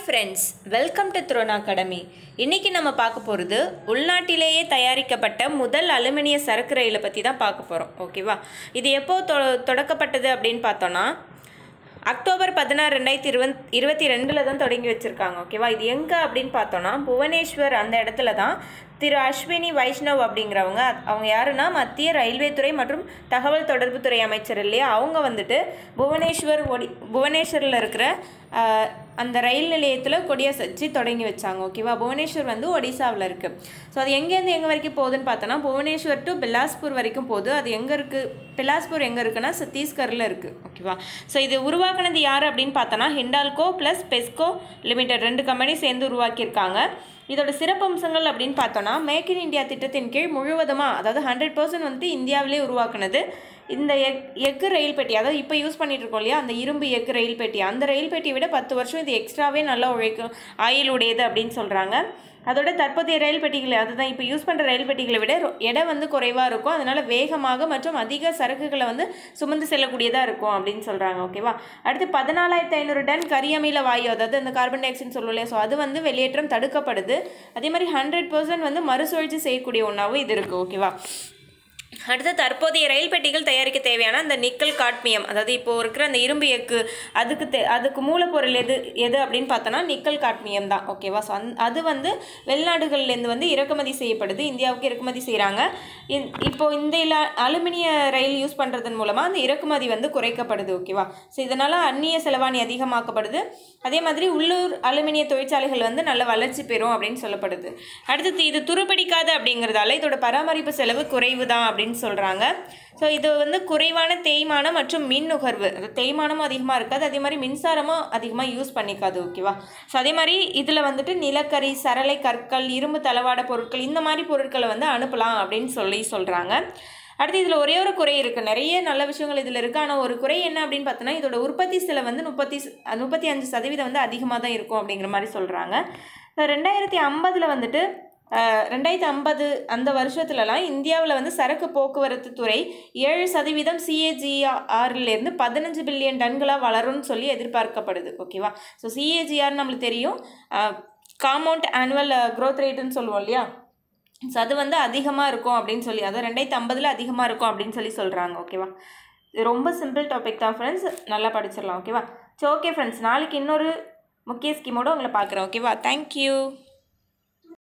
friends welcome to Drona academy இன்னைக்கு நம்ம பார்க்க போகிறது உள்நாட்டிலேயே தயாரிக்கப்பட்ட முதல் அலுமினிய சரக்கு ரயிலை பற்றி தான் பார்க்க போகிறோம் ஓகேவா இது எப்போ தொ தொடக்கப்பட்டது அப்படின்னு பார்த்தோன்னா அக்டோபர் பதினாறு ரெண்டாயிரத்தி இருபத் இருபத்தி ரெண்டில் தான் தொடங்கி வச்சுருக்காங்க ஓகேவா இது எங்கே அப்படின்னு பார்த்தோன்னா புவனேஸ்வர் அந்த இடத்துல தான் திரு அஸ்வினி வைஷ்ணவ் அப்படிங்கிறவங்க அத்- அவங்க யாருன்னா மத்திய ரயில்வே துறை மற்றும் தகவல் தொடர்புத்துறை அமைச்சர் இல்லையா அவங்க வந்துட்டு புவனேஸ்வர் ஒடி புவனேஸ்வரில் இருக்கிற ஆஹ், அந்த ரயில் நிலையத்தில் கொடியசைச்சு தொடங்கி வச்சாங்க ஓகேவா புவனேஸ்வர் வந்து ஒடிசாவில் இருக்குது ஸோ அது எங்கேருந்து எங்கே வரைக்கும் போகுதுன்னு பார்த்தோன்னா புவனேஸ்வர் டு பிலாஸ்பூர் வரைக்கும் போகுது அது எங்கே இருக்குது பிலாஸ்பூர் எங்கே இருக்குன்னா சத்தீஸ்கரில் இருக்குது ஓகேவா ஸோ இது உருவாக்குனது யார் அப்படின்னு பார்த்தோன்னா ஹிண்டால்கோ ப்ளஸ் பெஸ்கோ லிமிடெட் ரெண்டு கம்பெனி சேர்ந்து உருவாக்கியிருக்காங்க இதோட சிறப்பம்சங்கள் அப்படின்னு பார்த்தோன்னா மேக் இன் இந்தியா திட்டத்தின் கீழ் முழுவதுமாக அதாவது ஹண்ட்ரட் பர்சன்ட் வந்துட்டு இந்தியாவிலே உருவாக்குனது இந்த எக் எஃகு ரயில் பெட்டி அதாவது இப்போ யூஸ் பண்ணிட்டு இருக்கோம் இல்லையா அந்த இரும்பு எஃகு ரயில் பெட்டி அந்த ரயில் பெட்டியை விட பத்து வருஷம் இது எக்ஸ்ட்ராவே நல்லா உழைக்கும் ஆயில் உடையது அப்படின்னு சொல்கிறாங்க அதோட தற்போதைய ரயில் பெட்டிகளை அதுதான் இப்போ யூஸ் பண்ணுற ரயில் பெட்டிகளை விட ரொ- எடை வந்து குறைவாக இருக்கும் அதனால் வேகமாக மற்றும் அதிக சரக்குகளை வந்து சுமந்து செல்லக்கூடியதாக இருக்கும் அப்படின்னு சொல்கிறாங்க ஓகேவா அடுத்து பதினாலாயிரத்தி ஐநூறு டன் கரியமில வாயு அதாவது அந்த கார்பன் டை ஆக்சைடு சொல்லுவோம் இல்லையா ஸோ அது வந்து வெளியேற்றம் தடுக்கப்படுது அதே மாதிரி ஹண்ட்ரட் பர்சன்ட் வந்து மறுசுழற்சி செய்யக்கூடிய ஒன்றாவும் இது இருக்குது ஓகேவா அடுத்து தற்போதைய ரயில் பெட்டிகள் தயாரிக்க தேவையான அந்த நிக்கல் காட்மியம் அதாவது இப்போ இருக்கிற அந்த இரும்பு எக்கு அதுக்கு தே அதுக்கு மூலப்பொருள் எது எது அப்படின்னு பார்த்தோன்னா நிக்கல் காட்மியம் தான் ஓகேவா ஸோ அந் அது வந்து வெளிநாடுகள்லேருந்து வந்து இறக்குமதி செய்யப்படுது இந்தியாவுக்கு இறக்குமதி செய்கிறாங்க இப்போ இந்த இல அலுமினிய ரயில் யூஸ் பண்ணுறதன் மூலமாக அந்த இறக்குமதி வந்து குறைக்கப்படுது ஓகேவா ஸோ இதனால் அந்நிய செலவாணி அதிகமாக்கப்படுது அதே மாதிரி உள்ளூர் அலுமினிய தொழிற்சாலைகள் வந்து நல்ல வளர்ச்சி பெறும் அப்படின்னு சொல்லப்படுது அடுத்தது இது துருப்பிடிக்காது அப்படிங்கிறதால இதோட பராமரிப்பு செலவு குறைவு தான் அப்படின்னு சொல்கிறாங்க ஸோ இது வந்து குறைவான தேய்மானம் மற்றும் மின் நுகர்வு அது தேய்மானமும் அதிகமாக இருக்காது அதே மாதிரி மின்சாரமும் அதிகமாக யூஸ் பண்ணிக்காது ஓகேவா ஸோ அதே மாதிரி இதில் வந்துட்டு நிலக்கரி சரளை கற்கள் இரும்பு தளவாட பொருட்கள் இந்த மாதிரி பொருட்களை வந்து அனுப்பலாம் அப்படின்னு சொல்லி சொல்கிறாங்க அடுத்து இதில் ஒரே ஒரு குறை இருக்குது நிறைய நல்ல விஷயங்கள் இதில் இருக்குது ஆனால் ஒரு குறை என்ன அப்படின்னு பார்த்தோன்னா இதோட உற்பத்தி சில வந்து முப்பத்தி ச- முப்பத்தி அஞ்சு சதவீதம் வந்து அதிகமாக தான் இருக்கும் அப்படிங்கிற மாதிரி சொல்கிறாங்க ரெண்டாயிரத்தி ஐம்பதில் வந்துட்டு அஹ், ரெண்டாயிரத்தி ஐம்பது அந்த வருஷத்துலலாம் இந்தியாவில் வந்து சரக்கு போக்குவரத்து துறை ஏழு சதவீதம் சிஏஜிஆர்லேருந்து பதினஞ்சு பில்லியன் டன்களாக வளரும்னு சொல்லி எதிர்பார்க்கப்படுது ஓகேவா ஸோ சிஏஜிஆர் நம்மளுக்கு தெரியும் காம்பவுண்ட் ஆனுவல் growth ரேட்டுன்னு சொல்லுவோம் இல்லையா ஸோ அது வந்து அதிகமாக இருக்கும் அப்படின்னு சொல்லி அதாவது ரெண்டாயிரத்தி ஐம்பதில் அதிகமாக இருக்கும் அப்படின்னு சொல்லி சொல்கிறாங்க ஓகேவா இது ரொம்ப சிம்பிள் டாபிக் தான் ஃப்ரெண்ட்ஸ் நல்லா படிச்சிடலாம் ஓகேவா ஸோ ஓகே ஃப்ரெண்ட்ஸ் நாளைக்கு இன்னொரு முக்கிய ஸ்கீமோட உங்களை பார்க்குறேன் ஓகேவா தேங்க்யூ